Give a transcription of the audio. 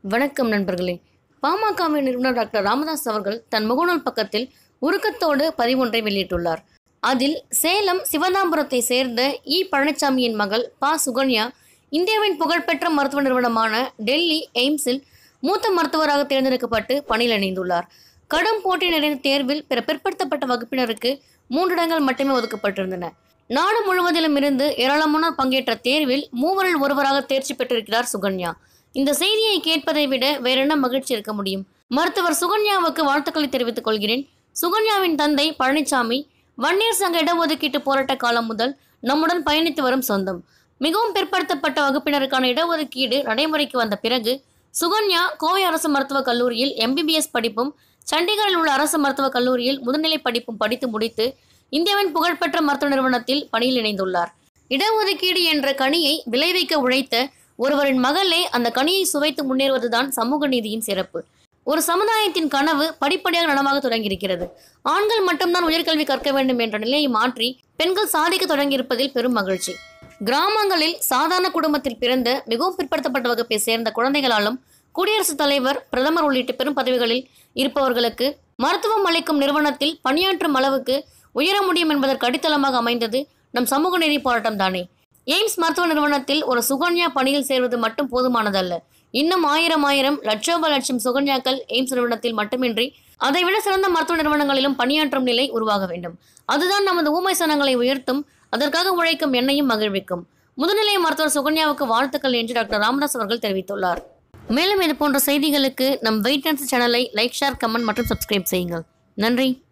வணக்கம் நண்பர்களே பாமகவின் நிறுவனர் டாக்டர் ராமதாஸ் அவர்கள் தன் முகநூல் பக்கத்தில் உருக்கத்தோடு பதிவொன்றை வெளியிட்டுள்ளார் அதில் சேலம் சிவதாம்பரத்தை சேர்ந்த இ பழனிசாமியின் மகள் பா சுகன்யா இந்தியாவின் புகழ்பெற்ற மருத்துவ நிறுவனமான டெல்லி எய்ம்ஸில் மூத்த மருத்துவராக தேர்ந்தெடுக்கப்பட்டு பணியில் இணைந்துள்ளார் கடும் போட்டி நிறைந்த தேர்வில் பிற பிற்படுத்தப்பட்ட வகுப்பினருக்கு மூன்று இடங்கள் மட்டுமே ஒதுக்கப்பட்டிருந்தன நாடு முழுவதிலும் இருந்து ஏராளமானோர் பங்கேற்ற தேர்வில் மூவரில் ஒருவராக தேர்ச்சி பெற்றிருக்கிறார் சுகன்யா இந்த செய்தியை கேட்பதை விட வேறென்ன மகிழ்ச்சி இருக்க முடியும் மருத்துவர் சுகன்யாவுக்கு வாழ்த்துக்களை தெரிவித்துக் கொள்கிறேன் சுகன்யாவின் தந்தை பழனிசாமி வன்னியர் சங்க இடஒதுக்கீட்டு போராட்ட காலம் முதல் நம்முடன் பயணித்து வரும் சொந்தம் மிகவும் பிற்படுத்தப்பட்ட வகுப்பினருக்கான இடஒதுக்கீடு நடைமுறைக்கு வந்த பிறகு சுகன்யா கோவை அரசு மருத்துவக் கல்லூரியில் எம்பிபிஎஸ் படிப்பும் சண்டிகரில் உள்ள அரசு மருத்துவக் கல்லூரியில் முதுநிலை படிப்பும் படித்து முடித்து இந்தியாவின் புகழ்பெற்ற மருத்துவ நிறுவனத்தில் பணியில் இணைந்துள்ளார் இடஒதுக்கீடு என்ற கனியை விளைவிக்க உழைத்த ஒருவரின் மகளே அந்த கனியை சுவைத்து முன்னேறுவதுதான் சமூக நீதியின் சிறப்பு ஒரு சமுதாயத்தின் கனவு படிப்படியாக நனவாக தொடங்கியிருக்கிறது ஆண்கள் மட்டும்தான் உயர்கல்வி கற்க வேண்டும் என்ற நிலையை மாற்றி பெண்கள் சாதிக்க தொடங்கியிருப்பதில் பெரும் மகிழ்ச்சி கிராமங்களில் சாதாரண குடும்பத்தில் பிறந்த மிகவும் பிற்படுத்தப்பட்ட வகுப்பை சேர்ந்த குழந்தைகளாலும் குடியரசுத் தலைவர் பிரதமர் உள்ளிட்ட பெரும் பதவிகளில் இருப்பவர்களுக்கு மருத்துவம் அளிக்கும் நிறுவனத்தில் பணியாற்றும் அளவுக்கு உயர முடியும் என்பதற்கு அடித்தளமாக அமைந்தது நம் சமூக நீதி போராட்டம் தானே எய்ம்ஸ் மருத்துவ நிறுவனத்தில் ஒரு சுகன்யா பணியில் சேர்வது மட்டும் போதுமானதல்ல இன்னும் ஆயிரம் ஆயிரம் லட்சோப லட்சம் சுகன்யாக்கள் எய்ம்ஸ் நிறுவனத்தில் மட்டுமின்றி அதைவிட சிறந்த மருத்துவ நிறுவனங்களிலும் பணியாற்றும் நிலை உருவாக வேண்டும் அதுதான் நமது ஊமை சனங்களை உயர்த்தும் அதற்காக உழைக்கும் என்னையும் மகிழ்விக்கும் முதுநிலை மருத்துவர் சுகன்யாவுக்கு வாழ்த்துக்கள் என்று டாக்டர் ராமதாஸ் அவர்கள் தெரிவித்துள்ளார் மேலும் இது போன்ற செய்திகளுக்கு நம் வெயிட் சேனலை லைக் ஷேர் கமெண்ட் மற்றும் சப்ஸ்கிரைப் செய்யுங்கள் நன்றி